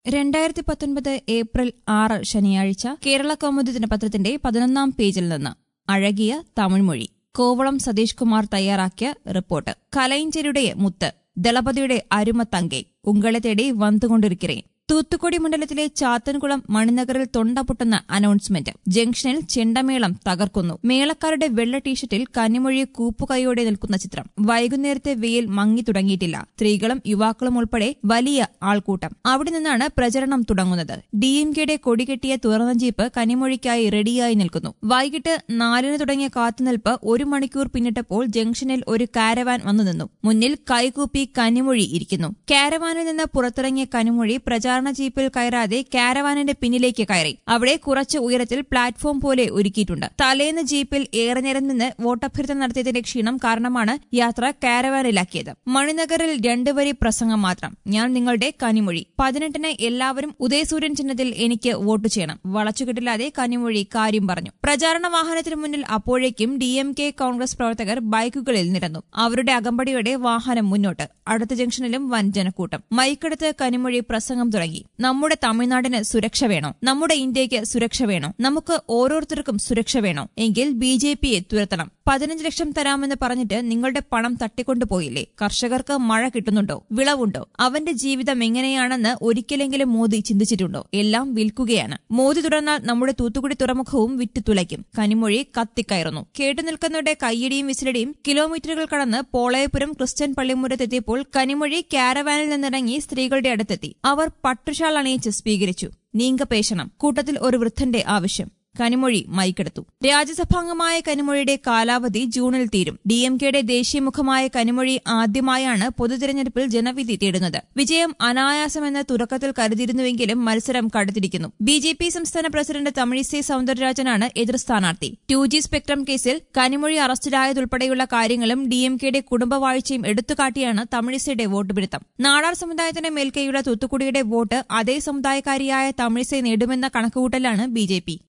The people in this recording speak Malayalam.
രണ്ടായിരത്തി പത്തൊൻപത് ഏപ്രിൽ ആറ് ശനിയാഴ്ച കേരള കൗമുദി ദിനപത്രത്തിന്റെ പതിനൊന്നാം പേജിൽ നിന്ന് അഴകിയ തമിഴ്മൊഴി കോവളം സതീഷ് കുമാർ തയ്യാറാക്കിയ റിപ്പോർട്ട് കലൈഞ്ചരുടെ മുത്ത് ദളപതിയുടെ അരുമ തങ്കെ ഉങ്കളെ തേടി വന്നുകൊണ്ടിരിக்கிறேன் തൂത്തുക്കുടി മണ്ഡലത്തിലെ ചാത്തൻകുളം മണിനഗറിൽ തൊണ്ട പൊട്ടുന്ന അനൗൺസ്മെന്റ് ജംഗ്ഷനിൽ ചെണ്ടമേളം തകർക്കുന്നു മേളക്കാരുടെ വെള്ള ടീഷർട്ടിൽ കന്നിമൊഴി കൂപ്പുകൈയോടെ നിൽക്കുന്ന ചിത്രം വൈകുന്നേരത്തെ വെയിൽ മങ്ങി തുടങ്ങിയിട്ടില്ല സ്ത്രീകളും യുവാക്കളും ഉൾപ്പെടെ വലിയ ആൾക്കൂട്ടം അവിടെ നിന്നാണ് പ്രചരണം തുടങ്ങുന്നത് ഡി എം കെയുടെ കൊടികെട്ടിയ തുറന്ന ജീപ്പ് കനിമൊഴിക്കായി റെഡിയായി നിൽക്കുന്നു വൈകിട്ട് നാലിന് തുടങ്ങിയ കാത്തുനിൽപ്പ് ഒരു മണിക്കൂർ പിന്നിട്ടപ്പോൾ ജംഗ്ഷനിൽ ഒരു കാരവാൻ വന്നു നിന്നു മുന്നിൽ കൈകൂപ്പി കനിമൊഴി ഇരിക്കുന്നു കാരവാനിൽ നിന്ന് പുറത്തിറങ്ങിയ കനിമൊഴി പ്രചാരണ ജീപ്പിൽ കയറാതെ കാരവാനിന്റെ പിന്നിലേക്ക് കയറി അവിടെ കുറച്ച് ഉയരത്തിൽ പ്ലാറ്റ്ഫോം പോലെ ഒരുക്കിയിട്ടുണ്ട് തലേന്ന് ജീപ്പിൽ ഏറെ നേരം നിന്ന് വോട്ടഭ്യർത്ഥന നടത്തിയതിന്റെ ക്ഷീണം കാരണമാണ് യാത്ര കാരവാനിലാക്കിയത് മണിനഗറിൽ രണ്ടുവരി പ്രസംഗം മാത്രം ഞാൻ നിങ്ങളുടെ കനിമൊഴി പതിനെട്ടിന് എല്ലാവരും ഉദയസൂര്യൻ ചിഹ്നത്തിൽ എനിക്ക് വോട്ട് ചെയ്യണം വളച്ചുകെട്ടില്ലാതെ കനിമൊഴി കാര്യം പറഞ്ഞു പ്രചാരണ വാഹനത്തിന് മുന്നിൽ അപ്പോഴേക്കും ഡി എം കെ കോൺഗ്രസ് പ്രവർത്തകർ ബൈക്കുകളിൽ നിരന്നു അവരുടെ അകമ്പടിയോടെ വാഹനം മുന്നോട്ട് അടുത്ത ജംഗ്ഷനിലും വൻ ജനക്കൂട്ടം മൈക്കെടുത്ത് കനിമൊഴി പ്രസംഗം തുടങ്ങി നമ്മുടെ തമിഴ്നാടിന് സുരക്ഷ വേണോ നമ്മുടെ ഇന്ത്യയ്ക്ക് സുരക്ഷ വേണോ നമുക്ക് ഓരോരുത്തർക്കും സുരക്ഷ വേണോ എങ്കിൽ ബി ജെ പിയെ തുരത്തണം പതിനഞ്ച് ലക്ഷം തരാമെന്ന് പറഞ്ഞിട്ട് നിങ്ങളുടെ പണം തട്ടിക്കൊണ്ടുപോയില്ലേ കർഷകർക്ക് മഴ കിട്ടുന്നുണ്ടോ വിളവുണ്ടോ അവന്റെ ജീവിതം എങ്ങനെയാണെന്ന് ഒരിക്കലെങ്കിലും മോദി ചിന്തിച്ചിട്ടുണ്ടോ എല്ലാം വിൽക്കുകയാണ് മോദി തുടർന്നാൽ നമ്മുടെ തൂത്തുക്കുടി തുറമുഖവും വിറ്റുതുലയ്ക്കും കനിമൊഴി കത്തിക്കയറുന്നു കേട്ടുനിൽക്കുന്നവരുടെ കയ്യടിയും വിസിലടിയും കിലോമീറ്ററുകൾ കടന്ന് പോളയപുരം ക്രിസ്ത്യൻ പള്ളിമുരത്തെത്തിയപ്പോൾ കനിമൊഴി കാരവാനിൽ നിന്നിറങ്ങി സ്ത്രീകളുടെ അടുത്തെത്തി അവർ പട്ടുഷാൾ അണിയിച്ച് സ്വീകരിച്ചു നീങ്കപേശണം കൂട്ടത്തിൽ ഒരു വൃദ്ധന്റെ ആവശ്യം കനിമൊഴി മൈക്കെടുത്തു രാജ്യസഭാംഗമായ കനിമൊഴിയുടെ കാലാവധി ജൂണിൽ തീരും ഡി എം കെയുടെ ദേശീയമുഖമായ കനിമൊഴി ആദ്യമായാണ് പൊതുതിരഞ്ഞെടുപ്പിൽ ജനവിധി തേടുന്നത് വിജയം അനായാസമെന്ന് തുടക്കത്തിൽ കരുതിയിരുന്നുവെങ്കിലും മത്സരം കടുത്തിരിക്കുന്നു ബി ജെ പി സംസ്ഥാന പ്രസിഡന്റ് തമിഴിസൈ സൌന്ദരരാജനാണ് എതിർ സ്ഥാനാർത്ഥി ടു ജി സ്പെക്ട്രം കേസിൽ കനിമൊഴി അറസ്റ്റിലായതുൾപ്പെടെയുള്ള കാര്യങ്ങളും ഡി എം കെയുടെ കുടുംബവാഴ്ചയും എടുത്തുകാട്ടിയാണ് തമിഴിസൈയുടെ വോട്ട് പിടുത്തം നാടാർ സമുദായത്തിന്റെ മേൽക്കൈയുള്ള തൂത്തുക്കുടിയുടെ വോട്ട് അതേ സമുദായക്കാരിയായ തമിഴിസൈ നേടുമെന്ന കണക്കുകൂട്ടലാണ് ബി ജെ പി